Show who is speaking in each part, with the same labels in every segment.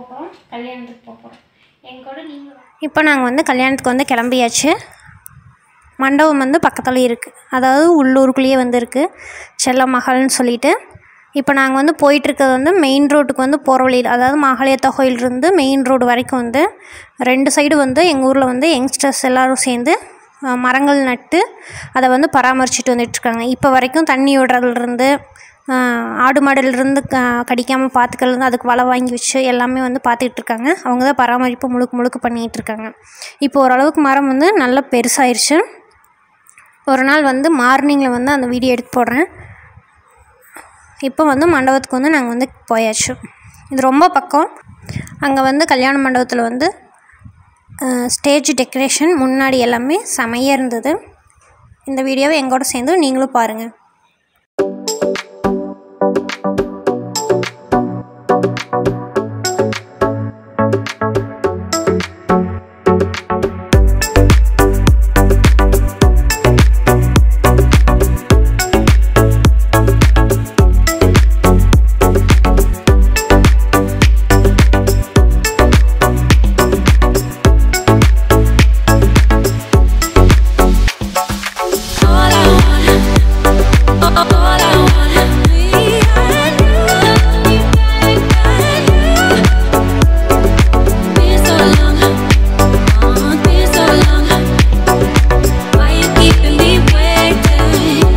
Speaker 1: போகிறோம் கல்யாணத்துக்கு போக போகிறோம் என் கூட நீங்கள்
Speaker 2: இப்போ நாங்கள் வந்து கல்யாணத்துக்கு வந்து கிளம்பியாச்சு மண்டபம் வந்து பக்கத்தில் இருக்குது அதாவது உள்ளூருக்குள்ளேயே வந்து இருக்குது செல்ல மகள்னு சொல்லிட்டு இப்போ நாங்கள் வந்து போயிட்டுருக்கிறது வந்து மெயின் ரோட்டுக்கு வந்து போகிற வழியில் அதாவது மகாலயத்தா கோயிலிருந்து மெயின் ரோடு வரைக்கும் வந்து ரெண்டு சைடு வந்து எங்கள் ஊரில் வந்து யங்ஸ்டர்ஸ் எல்லோரும் சேர்ந்து அஹ், மரங்கள் நட்டு அதை வந்து பராமரிச்சுட்டு வந்துட்டுருக்காங்க இப்போ வரைக்கும் தண்ணி விடுறதுலேருந்து ஆடு மாடுலேருந்து க கடிக்காமல் பார்த்துக்கறது அதுக்கு வலை வாங்கி வச்சு எல்லாமே வந்து பார்த்துக்கிட்டு இருக்காங்க அவங்க தான் பராமரிப்பு முழுக்க முழுக்க பண்ணிகிட்டு இருக்காங்க இப்போ ஓரளவுக்கு மரம் வந்து நல்லா பெருசாயிருச்சு ஒரு நாள் வந்து மார்னிங்கில் வந்து அந்த வீடியோ எடுத்து போடுறேன் இப்போ வந்து மண்டபத்துக்கு வந்து நாங்கள் வந்து போயாச்சு இது ரொம்ப பக்கம் அங்கே வந்து கல்யாண மண்டபத்தில் வந்து ஸ்டேஜ் டெக்கரேஷன் முன்னாடி எல்லாமே செமையாக இருந்தது இந்த வீடியோவை எங்கூட சேர்ந்து நீங்களும் பாருங்கள்
Speaker 3: All I want, all I want, me and you, and you. Been so long, oh, been so long. Why you keeping me waiting?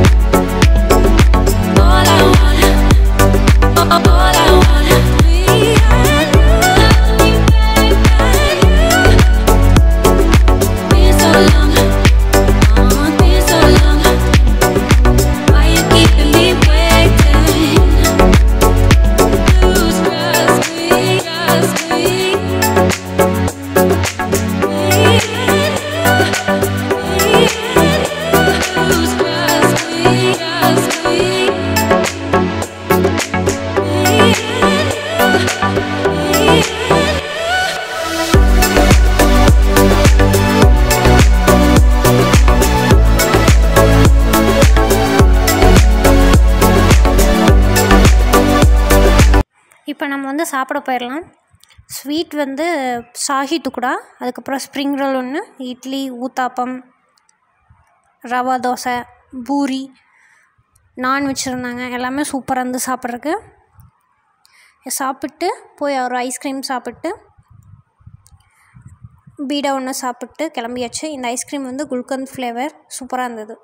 Speaker 3: All I want, all I want, me and you, and you. Been so long. Oh, been so long. Why you keeping me waiting? Lose trust me, trust me. Lose trust me, trust me.
Speaker 2: இப்போ நம்ம வந்து சாப்பிட போயிடலாம் sweet வந்து ஷாஹி துக்குடா அதுக்கப்புறம் spring roll ஒன்று இட்லி ஊத்தாப்பம் ரவா தோசை பூரி நான் வச்சுருந்தாங்க எல்லாமே சூப்பராக இருந்து சாப்பிட்றதுக்கு சாப்பிட்டு போய் ஒரு ஐஸ்கிரீம் சாப்பிட்டு பீடா ஒன்று சாப்பிட்டு கிளம்பியாச்சு இந்த ஐஸ்கிரீம் வந்து குல்கந்த் ஃப்ளேவர் சூப்பராக இருந்தது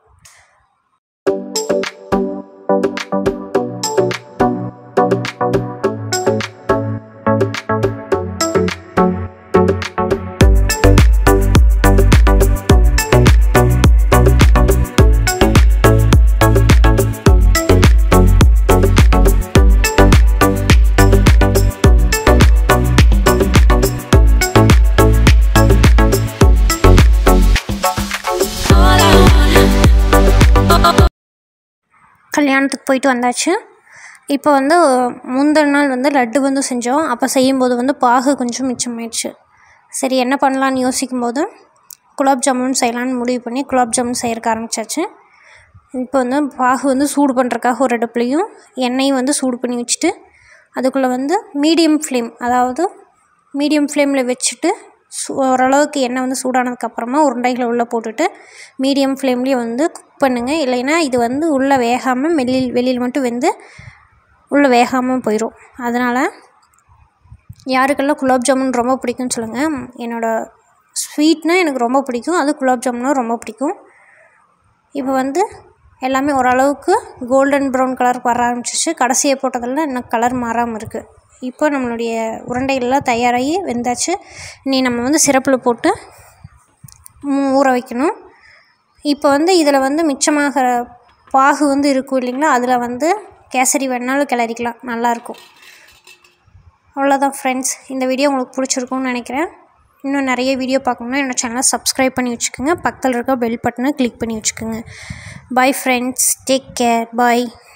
Speaker 3: All I want,
Speaker 2: கல்யாணத்துக்கு போயிட்டு வந்தாச்சு இப்போ வந்து முந்தின நாள் வந்து லட்டு வந்து செஞ்சோம் அப்போ செய்யும்போது வந்து பாகு கொஞ்சம் மிச்சமாயிடுச்சு சரி என்ன பண்ணலான்னு யோசிக்கும்போது குலாப் ஜாமுன் செய்யலான்னு முடிவு பண்ணி குலாப் ஜாமுன் செய்யறதுக்கு ஆரம்பிச்சாச்சு இப்போ வந்து பாகு வந்து சூடு பண்ணுறக்காக ஒரு அடுப்புலையும் எண்ணெயும் வந்து சூடு பண்ணி வச்சுட்டு அதுக்குள்ளே வந்து மீடியம் ஃப்ளேம் அதாவது மீடியம் ஃப்ளேமில் வச்சுட்டு சு ஓரளவுக்கு எண்ணெய் வந்து சூடானதுக்கப்புறமா உருண்டைகளை உள்ளே போட்டுட்டு மீடியம் ஃப்ளேம்லேயே வந்து குக் பண்ணுங்கள் இல்லைன்னா இது வந்து உள்ளே வேகாமல் வெளியில் வெளியில் மட்டும் வெந்து உள்ளே வேகாமல் போயிடும் அதனால் யாருக்கெல்லாம் குலாப் ஜாமுன் ரொம்ப பிடிக்கும்னு சொல்லுங்கள் என்னோடய ஸ்வீட்னால் எனக்கு ரொம்ப பிடிக்கும் அது குலாப் ஜாமுனும் ரொம்ப பிடிக்கும் இப்போ வந்து எல்லாமே ஓரளவுக்கு கோல்டன் ப்ரௌன் கலர் வர ஆரம்பிச்சிச்சு கடைசியை போட்டதெல்லாம் இன்னும் கலர் மாறாமல் இருக்குது இப்போ நம்மளுடைய உருண்டைகள்லாம் தயாராகி வெந்தாச்சு இனி நம்ம வந்து சிரப்பில் போட்டு ஊ- ஊற வைக்கணும் இப்போ வந்து இதில் வந்து மிச்சமாகிற பாகு வந்து இருக்கும் இல்லைங்களா அதில் வந்து கேசரி வேணாலும் கிளறிக்கலாம் நல்லாயிருக்கும் அவ்வளோதான் ஃப்ரெண்ட்ஸ் இந்த வீடியோ உங்களுக்கு பிடிச்சிருக்கும்னு நினைக்கிறேன் இன்னும் நிறைய வீடியோ பார்க்கணுன்னா என்னோட சேனலை சப்ஸ்கிரைப் பண்ணி வச்சுக்கோங்க பக்கத்தில் இருக்க பெல் பட்டனை கிளிக் பண்ணி வச்சுக்கோங்க பை ஃப்ரெண்ட்ஸ் டேக் கேர் பாய்